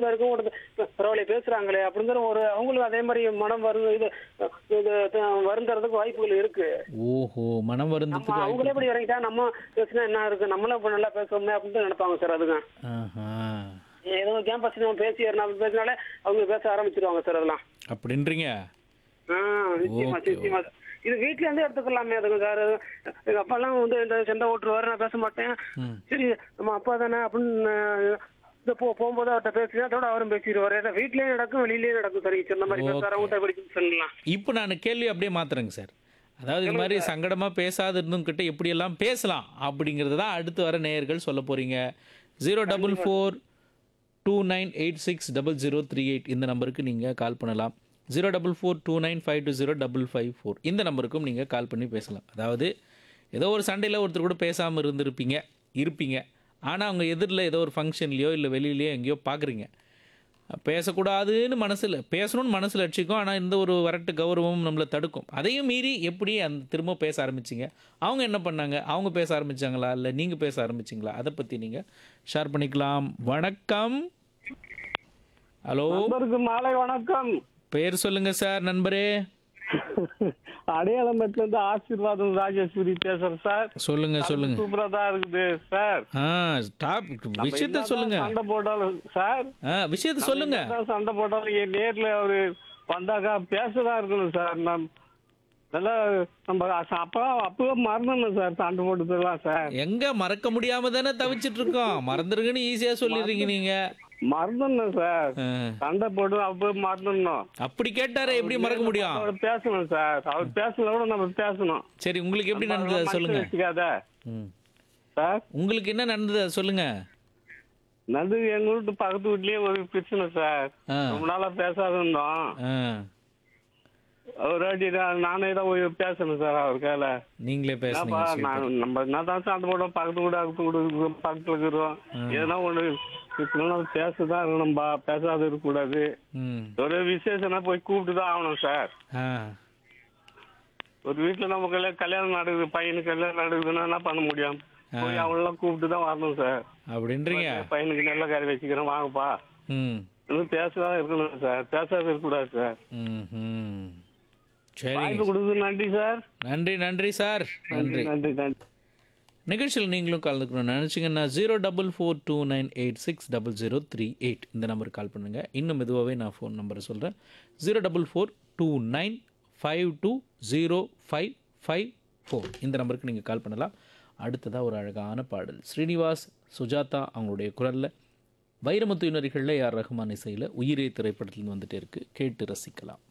மாதிரி இருக்கும் ஒரு பரவாயில்ல பேசுறாங்களே அப்படிங்கிற ஒரு அவங்களுக்கு அதே மாதிரி மனம் வரு இது இது வருந்துறதுக்கு வாய்ப்புகள் இருக்கு ஓஹோ மனம் நம்ம வருந்ததுக்கு அவங்களே வாய்ப்பு இப்படி இறங்கிட்டா நம்ம பேசினா என்ன இருக்கு நம்மளும் இப்ப நல்லா பேசுவோமே அப்படின்னு நினைப்பாங்க சார் அதுங்க ஆஹா ஏதோ கேம்பஸ் நம்ம பேசி நம்ம பேசினாலே அவங்க பேச ஆரம்பிச்சிருவாங்க சார் அதெல்லாம் அப்படின்றீங்க ஆ, நிச்சயமா Okay, நிச்சயமா இது வீட்ல இருந்தே எடுத்துக்கலாமே அதுங்க சார் எங்க அப்பா எல்லாம் வந்து இந்த சண்டை ஓட்டுருவாரு நான் பேச மாட்டேன் ம். சரி நம்ம அப்பா தானே அப்படின்னு அஹ், இந்த போ போகும்போது அவர்கிட்ட பேசினா அதோட அவரும் பேசிடுவாரு ஏன்னா வீட்லயே நடக்கும் வெளியிலயே நடக்கும் சார் இந்த மாதிரி Okay. பேசுறாரு அவங்ககிட்ட படிக்கும் சொல்லலாம் இப்போ நான் கேள்வி அப்படியே மாத்துறேங்க சார் அதாவது இது மாதிரி சங்கடமாக பேசாத இருந்தவங்கிட்ட எப்படியெல்லாம் பேசலாம் அப்படிங்கிறது தான் அடுத்து வர நேயர்கள் சொல்ல போகிறீங்க zero double four two nine eight six double zero three eight இந்த நம்பருக்கு நீங்கள் கால் பண்ணலாம் zero double four two nine five two zero double five four இந்த நம்பருக்கும் நீங்கள் கால் பண்ணி பேசலாம் அதாவது ஏதோ ஒரு சண்டையில் ஒருத்தர் கூட பேசாமல் இருந்திருப்பீங்க இருப்பீங்க ஆனால் அவங்க எதிரில் ஏதோ ஒரு ஃபங்க்ஷன்லையோ இல்லை வெளியிலையோ எங்கேயோ பார்க்குறீங்க பேசக்கூடாதுன்னு மனசில் பேசணும்னு மனசில் வச்சுக்கும் ஆனால் இந்த ஒரு வரட்டு கௌரவம் நம்மளை தடுக்கும் அதையும் மீறி எப்படி அந்த திரும்ப பேச ஆரம்பிச்சிங்க அவங்க என்ன பண்ணாங்க அவங்க பேச ஆரம்பிச்சாங்களா இல்லை நீங்கள் பேச ஆரம்பிச்சிங்களா அதை பற்றி நீங்கள் ஷேர் பண்ணிக்கலாம் வணக்கம் ஹலோ நண்பருக்கு மாலை வணக்கம் பேர் சொல்லுங்க சார் நண்பரே அடையாளமேட்ல இருந்து ஆசீர்வாதம் ராஜேஸ்வரி பேசுறேன் சார் சொல்லுங்க சொல்லுங்க சூப்பரா தான் இருக்குது சார் ஆ டாப் விஷயத்த சொல்லுங்க சண்டை போட்டாலும் சார் ஆ விஷயத்த சொல்லுங்க என்னதான் சண்டை போட்டாலும் என் நேர்ல அவரு வந்தாக்கா பேசதான் இருக்கணும் சார் நம் நல்லா நம்ம அச- அப்பா அப்பவே மறந்துடணும் சார் சண்டை போட்டுதெல்லாம் சார் எங்க மறக்க முடியாம தானே தவிச்சிட்டு இருக்கோம் மறந்துருங்கன்னு ஈஸியா சொல்லிடுறீங்க நீங்க மறந்துடணும் சார் ஆ. சண்டை போட்டு அப்பவே மறந்துடணும் அப்படி கேட்டாரே எப்படி மறக்க முடியும் அவர் பேசணும் சார் அவர் பேசல கூட நம்ம பேசணும் சரி உங்களுக்கு எப்படி நடந்தது அதை மனசுல சொல்லுங்க வச்சுக்காத ம். சார் உங்களுக்கு என்ன நடந்தது அதை சொல்லுங்க நது எங்க வீட்டு பக்கத்து வீட்லயே ஒரு பிரச்சனை சார் ஆ. ரொம்ப நாளா பேசாத இருந்தோம் ஆ. ஒரு வாட்டி நான் நானே தான் போய் பேசணும் சார் அவர் கையில நீங்களே என்னப்பா, பேசுனீங்க நான் நம்ம என்னதான் சண்டை போடுறோம் பக்கத்து வீடு அக்கத்து வீடு இருக்கிறோம், பக்கத்துல இருக்கிறோம் எதனா ஒண்ணு இப்பெல்லாம் பேசதான் இருக்கணும்பா பேசாத இருக்கக்கூடாது ம் ஒரு விசேஷம்னா போய் கூப்பிட்டு தான் ஆகணும் சார் ஆ ஒரு வீட்டுல நம்ம கல்யாணம் கல்யாணம் நடக்குது பையனுக்கு கல்யாணம் நடக்குதுன்னா என்ன பண்ண முடியும் போய் அவங்களெல்லாம் கூப்பிட்டு தான் வரணும் சார் அப்படின்றீங்க பையனுக்கு நல்ல காரி வச்சுக்கிறேன் வாங்கப்பா ம் இன்னும் பேசதான் இருக்கணும் சார் பேசாத இருக்கக்கூடாது சார் ம் ம் சரி வாய்ப்பு கொடுக்குது நன்றி சார் நன்றி நன்றி சார் நன்றி நன்றி நன்றி நிகழ்ச்சியில் நீங்களும் கலந்துக்கணும்னு நினச்சிங்கன்னா zero double four two nine eight six double zero three eight இந்த நம்பருக்கு கால் பண்ணுங்கள் இன்னும் மெதுவாகவே நான் ஃபோன் நம்பரை சொல்கிறேன் zero double four two nine five two zero five five four இந்த நம்பருக்கு நீங்கள் கால் பண்ணலாம் அடுத்ததாக ஒரு அழகான பாடல் ஸ்ரீனிவாஸ் சுஜாதா அவங்களுடைய குரலில் வைரமுத்து யுனரிகளில் யார் ரஹ்மான் இசையில் உயிரே திரைப்படத்தில் வந்துட்டே இருக்குது கேட்டு ரசிக்கலாம்